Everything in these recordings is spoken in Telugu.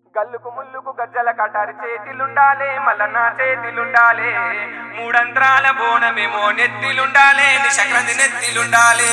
గల్లుకు ముల్లుకు గజ్జల కటారి చేతిలుండాలే మల్ల నా చేతిలుండాలే మూడంత్రాల బోనమేమో నెత్తిలుండాలే నిశక్రది నెత్తిలుండాలే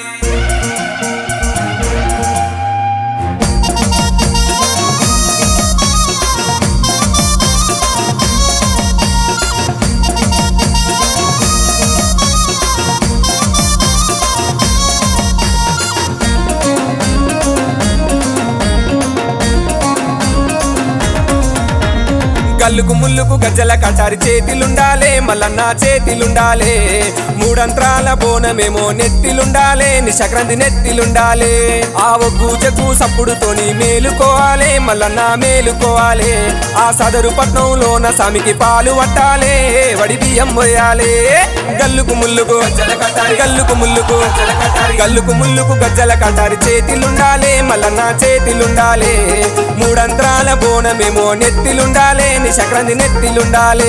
గల్లుకు ముల్లుకు గజ్జల కటారి చేతిలుండాలే మల్ల నా చేతిలుండాలే మూడంత్రాల బోనమేమో నెత్తిలుండాలే నిశక్రంది నెత్తిలుండాలే ఆ ఒగ్గుజకు సప్పుడుతోని మేలుకోవాలే మల్ల నా మేలుకోవాలే ఆ సదరు పట్నంలోన సామికి పాలు పట్టాలే వడి బియ్యం పోయాలే గల్లుకు ముల్లుకు గజ్జల కటారి గల్లుకు ముల్లుకు గజ్జల కటారి గల్లుకు ముల్లుకు గజ్జల కటారి చేతిలుండాలే మల్ల నా చేతిలుండాలే మూడంత్రాల బోనమేమో నెత్తిలుండాలే నిశక్రంది నెత్తిలుండాలే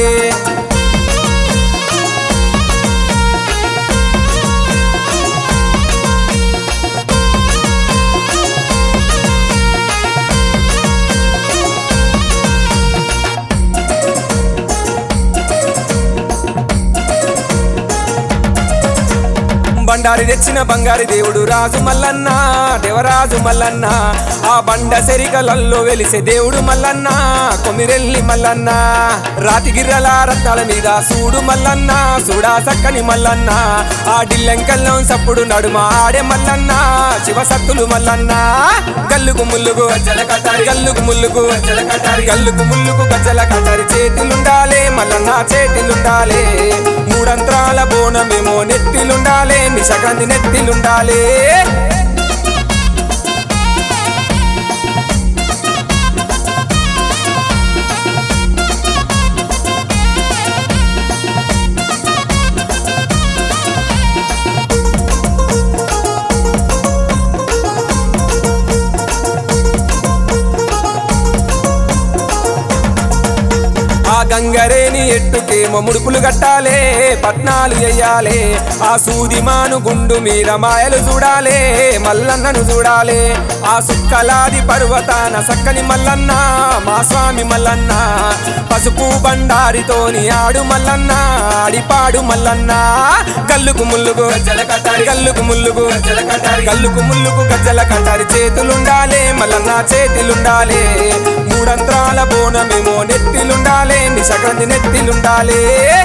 బండారి తెచ్చిన బంగారి దేవుడు రాజు మల్లన్న దేవరాజు మల్లన్న ఆ బండ సెరికలల్లో వెలిసే దేవుడు మల్లన్న కొమిరెల్లి మల్లన్న రాతి గిర్రల రత్నాల మీద సూడు మల్లన్న సూడా సక్కని మల్లన్న ఆ డిల్లెంకల్లం సప్పుడు నడుమ ఆడే మల్లన్న శివ సత్తులు మల్లన్న గల్లుకు ముల్లుకు గజ్జల కటారి గల్లుకు ముల్లుకు గజ్జల కటారి గల్లుకు ముల్లుకు గజ్జల కటారి చేతులుండాలే మల్లన్న చేతులుండాలే మూడంత్రాల బోనమేమో నెత్తిలుండాలే నిశకంది నెత్తిలుండాలే ఆ గంగరేని ఎట్టుకేమో ముడుపులు కట్టాలే పట్నాలు ఎయ్యాలే ఆ సూదిమాను గుండు మీద మాయలు చూడాలే మల్లన్నను చూడాలే ఆ సుక్కలాది పర్వతాన సక్కని మల్లన్న మా స్వామి మల్లన్న పసుపు బండారితోని ఆడు మల్లన్న ఆడిపాడు మల్లన్న గల్లుకు ముల్లుకు గజ్జల కట్టారి గల్లుకు ముల్లుకు గజ్జల కట్టారి గల్లుకు ముల్లుకు గజ్జల కట్టారి చేతులుండాలే మల్లన్న చేతిలుండాలే మూడంత్రాల బోనమేమో నెత్తిలుండాలే నిశకంది నెత్తిలుండాలే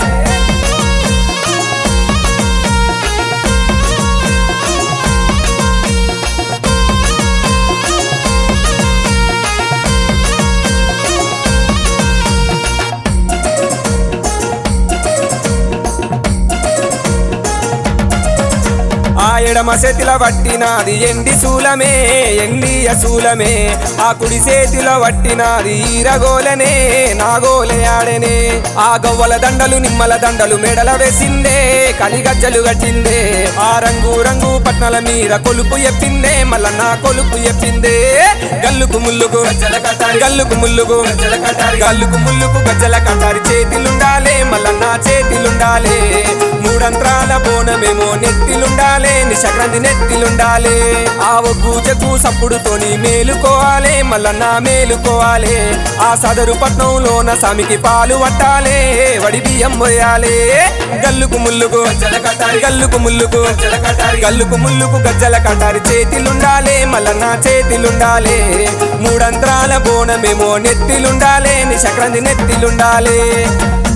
ఆ ఎడమ చేతిలో పట్టినది ఎండి శూలమే ఎండి అశూలమే ఆ కుడి చేతిలో పట్టినది ఈరగోలనే నాగోలే ఆడనే ఆ గవ్వల దండలు నిమ్మల దండలు మెడల వేసిందే కలిగజ్జలు కట్టిందే ఆ రంగు రంగు పట్నల మీద కొలుపు ఎప్పిందే మళ్ళా నా కొలుపు ఎప్పిందే గల్లుకు ముల్లుకు గజ్జల కట్టారి గల్లుకు ముల్లుకు గజ్జల కట్టారి గల్లుకు ముల్లుకు గజ్జల కట్టారి చేతిలుండాలే మళ్ళా నా చేతిలుండాలే మూడంత్రాల బోనమేమో నెత్తిలుండాలే నిశక్రంది నెత్తిలుండాలే ఆ ఒగ్గుజకు సప్పుడుతోని మేలుకోవాలే మళ్ళా నా మేలుకోవాలే ఆ సదరు పట్నంలోన సామికి పాలు పట్టాలే వడి బియ్యం పోయాలే గల్లుకు ముల్లుకు గజ్జల కట్టారి గల్లుకు ముల్లుకు గజ్జల కట్టారి గల్లుకు ముల్లుకు గజ్జల కట్టారి చేతిలుండాలే మళ్ళా నా చేతిలుండాలే మూడంత్రాల బోనమేమో నెత్తిలుండాలే నిశక్రంది నెత్తిలుండాలే